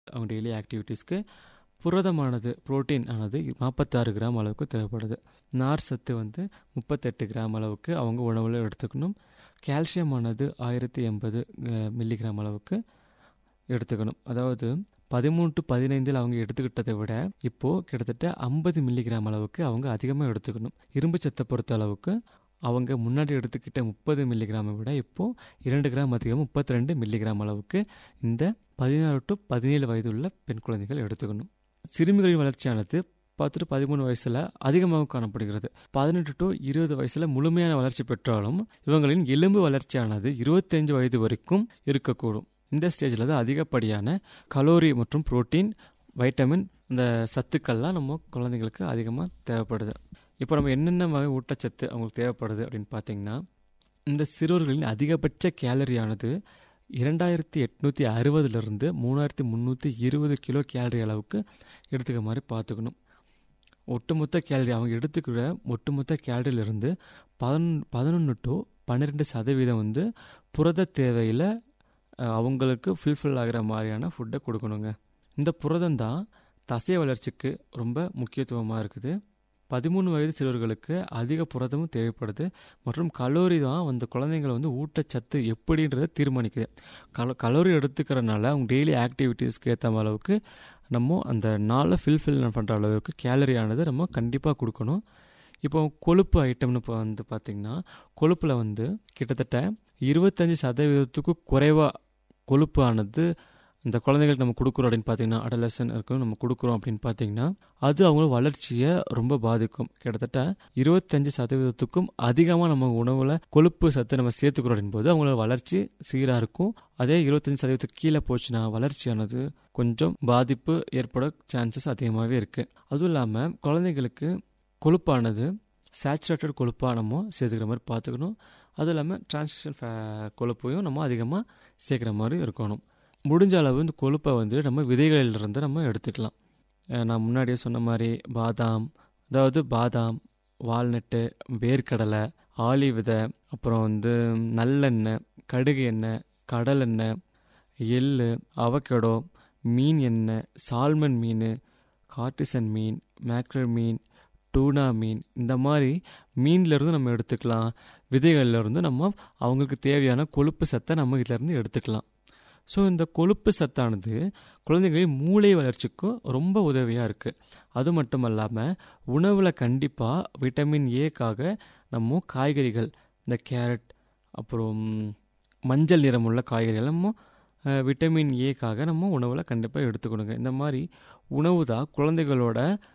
அவங்க daily ஆக்டிவிட்டீஸ்க்கு புரதமானது protein ஆனது நாற்பத்தாறு கிராம் அளவுக்கு தேவைப்படுது நார் சத்து வந்து முப்பத்தெட்டு கிராம் அளவுக்கு அவங்க உணவில் எடுத்துக்கணும் கால்சியம் ஆனது ஆயிரத்தி எண்பது மில்லிகிராம் அளவுக்கு எடுத்துக்கணும் அதாவது பதிமூணு டு பதினைந்தில் அவங்க எடுத்துக்கிட்டதை விட இப்போது கிட்டத்தட்ட ஐம்பது மில்லிகிராம் அளவுக்கு அவங்க அதிகமாக எடுத்துக்கணும் இரும்பு சத்தை பொறுத்த அளவுக்கு அவங்க முன்னாடி எடுத்துக்கிட்ட முப்பது மில்லிகிராமை விட இப்போது இரண்டு கிராம் அதிகமாக முப்பத்தி ரெண்டு மில்லிகிராம் அளவுக்கு இந்த பதினாறு டு பதினேழு வயது உள்ள பெண் குழந்தைகள் எடுத்துக்கணும் சிறுமிகளின் வளர்ச்சியானது பத்து டு பதிமூணு வயசில் அதிகமாக காணப்படுகிறது பதினெட்டு டு இருபது வயசில் முழுமையான வளர்ச்சி பெற்றாலும் இவங்களின் எலும்பு வளர்ச்சியானது இருபத்தஞ்சு வயது வரைக்கும் இருக்கக்கூடும் இந்த ஸ்டேஜில் தான் அதிகப்படியான கலோரி மற்றும் புரோட்டீன் வைட்டமின் இந்த சத்துக்கள்லாம் நம்ம குழந்தைங்களுக்கு அதிகமாக தேவைப்படுது இப்போ நம்ம என்னென்ன வகை ஊட்டச்சத்து அவங்களுக்கு தேவைப்படுது அப்படின்னு பார்த்தீங்கன்னா இந்த சிறுவர்களின் அதிகபட்ச கேலரியானது இரண்டாயிரத்தி எட்நூற்றி அறுபதுலேருந்து மூணாயிரத்தி முந்நூற்றி இருபது கிலோ கேலரி அளவுக்கு எடுத்துக்க மாதிரி பார்த்துக்கணும் ஒட்டுமொத்த கேலரி அவங்க எடுத்துக்கிற ஒட்டுமொத்த கேலரியிலிருந்து பதினொன்று பதினொன்று டு பன்னிரெண்டு சதவீதம் வந்து புரத தேவையில் அவங்களுக்கு ஃபில்ஃபில் ஆகிற மாதிரியான ஃபுட்டை கொடுக்கணுங்க இந்த புரதம் தான் தசை வளர்ச்சிக்கு ரொம்ப முக்கியத்துவமாக இருக்குது பதிமூணு வயது சிறுவர்களுக்கு அதிக புரதமும் தேவைப்படுது மற்றும் கலோரி தான் அந்த குழந்தைங்களை வந்து ஊட்டச்சத்து எப்படின்றத தீர்மானிக்குது கலோ கலோரி எடுத்துக்கிறனால அவங்க டெய்லி ஆக்டிவிட்டீஸ்க்கு ஏற்ற அளவுக்கு நம்ம அந்த நாளை ஃபில்ஃபில் பண்ணுற அளவுக்கு கேலரியானது நம்ம கண்டிப்பாக கொடுக்கணும் இப்போ கொழுப்பு ஐட்டம்னு இப்போ வந்து பார்த்திங்கன்னா கொழுப்பில் வந்து கிட்டத்தட்ட இருபத்தஞ்சி சதவீதத்துக்கு குறைவாக கொழுப்பு ஆனது இந்த குழந்தைகளுக்கு நம்ம கொடுக்குறோம் அப்படின்னு பார்த்தீங்கன்னா அடலசன் இருக்கும் நம்ம கொடுக்குறோம் அப்படின்னு பார்த்தீங்கன்னா அது அவங்க வளர்ச்சியை ரொம்ப பாதிக்கும் கிட்டத்தட்ட இருபத்தஞ்சு சதவீதத்துக்கும் அதிகமாக நம்ம உணவில் கொழுப்பு சத்து நம்ம சேர்த்துக்கிறோம் அப்படின்போது அவங்களோட வளர்ச்சி சீராக இருக்கும் அதே இருபத்தஞ்சு சதவீதத்துக்கு கீழே போச்சுன்னா வளர்ச்சியானது கொஞ்சம் பாதிப்பு ஏற்பட சான்சஸ் அதிகமாகவே இருக்குது அதுவும் இல்லாமல் குழந்தைங்களுக்கு கொழுப்பானது சேச்சுரேட்டட் கொழுப்பாக நம்ம சேர்த்துக்கிற மாதிரி பார்த்துக்கணும் அதுவும் இல்லாமல் டிரான்ஸ்மிஷன் கொழுப்பையும் நம்ம அதிகமாக சேர்க்குற மாதிரி இருக்கணும் முடிஞ்ச அளவு இந்த கொழுப்பை வந்து நம்ம விதைகளிலிருந்து நம்ம எடுத்துக்கலாம் நான் முன்னாடியே சொன்ன மாதிரி பாதாம் அதாவது பாதாம் வால்நட்டு வேர்க்கடலை ஆலி விதை அப்புறம் வந்து நல்லெண்ணெய் கடுகு எண்ணெய் கடல் எண்ணெய் எள் அவக்கடோ மீன் எண்ணெய் சால்மன் மீன் கார்டிசன் மீன் மேக்ரல் மீன் டூனா மீன் இந்த மாதிரி மீன்லேருந்து நம்ம எடுத்துக்கலாம் விதைகள்லேருந்து நம்ம அவங்களுக்கு தேவையான கொழுப்பு சத்தை நம்ம இதிலேருந்து எடுத்துக்கலாம் ஸோ இந்த கொழுப்பு சத்தானது குழந்தைகளின் மூளை வளர்ச்சிக்கும் ரொம்ப உதவியாக இருக்குது அது மட்டும் இல்லாமல் உணவில் கண்டிப்பாக விட்டமின் ஏக்காக நம்ம காய்கறிகள் இந்த கேரட் அப்புறம் மஞ்சள் நிறமுள்ள காய்கறிகள் நம்ம விட்டமின் ஏக்காக நம்ம உணவில் கண்டிப்பாக எடுத்துக்கணுங்க இந்த மாதிரி உணவு தான் குழந்தைகளோட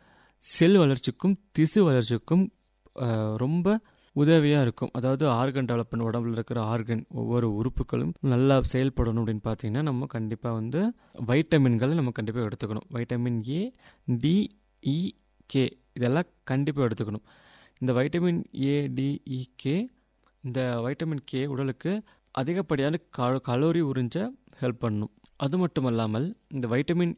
செல் வளர்ச்சிக்கும் திசு வளர்ச்சிக்கும் ரொம்ப உதவியாக இருக்கும் அதாவது ஆர்கன் டெவலப்மெண்ட் உடம்புல இருக்கிற ஆர்கன் ஒவ்வொரு உறுப்புகளும் நல்லா செயல்படணும் அப்படின்னு பார்த்தீங்கன்னா நம்ம கண்டிப்பாக வந்து வைட்டமின்களை நம்ம கண்டிப்பாக எடுத்துக்கணும் வைட்டமின் ஏ டிஇ கே இதெல்லாம் கண்டிப்பாக எடுத்துக்கணும் இந்த வைட்டமின் ஏ டிஇ கே இந்த வைட்டமின் கே உடலுக்கு அதிகப்படியான க கலோரி உறிஞ்ச ஹெல்ப் பண்ணணும் அது மட்டும் இல்லாமல் இந்த வைட்டமின்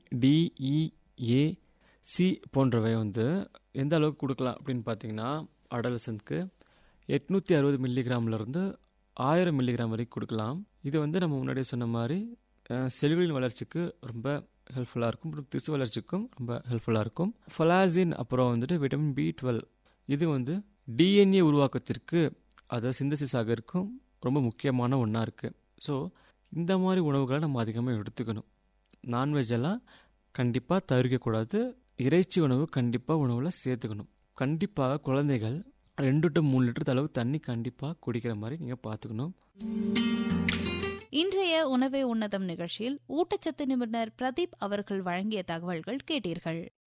டிஇஏ சி போன்றவை வந்து எந்த அளவுக்கு கொடுக்கலாம் அப்படின்னு பார்த்தீங்கன்னா அடலசனுக்கு எட்நூற்றி அறுபது மில்லிகிராம்லேருந்து ஆயிரம் மில்லிகிராம் வரைக்கும் கொடுக்கலாம் இது வந்து நம்ம முன்னாடியே சொன்ன மாதிரி செல்களின் வளர்ச்சிக்கு ரொம்ப ஹெல்ப்ஃபுல்லாக இருக்கும் அப்புறம் திசு வளர்ச்சிக்கும் ரொம்ப ஹெல்ப்ஃபுல்லாக இருக்கும் ஃபொலாசின் அப்புறம் வந்துட்டு விட்டமின் பி டுவெல் இது வந்து டிஎன்ஏ உருவாக்கத்திற்கு அதை சிந்தசிஸ் ஆகிறதுக்கும் ரொம்ப முக்கியமான ஒன்றா இருக்குது ஸோ இந்த மாதிரி உணவுகளை நம்ம அதிகமாக எடுத்துக்கணும் நான்வெஜ் எல்லாம் கண்டிப்பாக தவிர்க்கக்கூடாது இறைச்சி உணவு கண்டிப்பாக உணவில் சேர்த்துக்கணும் கண்டிப்பாக குழந்தைகள் ரெண்டு டு மூணு லிட்டர் அளவு தண்ணி கண்டிப்பாக குடிக்கிற மாதிரி நீங்கள் பார்த்துக்கணும் இன்றைய உணவே உன்னதம் நிகழ்ச்சியில் ஊட்டச்சத்து நிபுணர் பிரதீப் அவர்கள் வழங்கிய தகவல்கள் கேட்டீர்கள்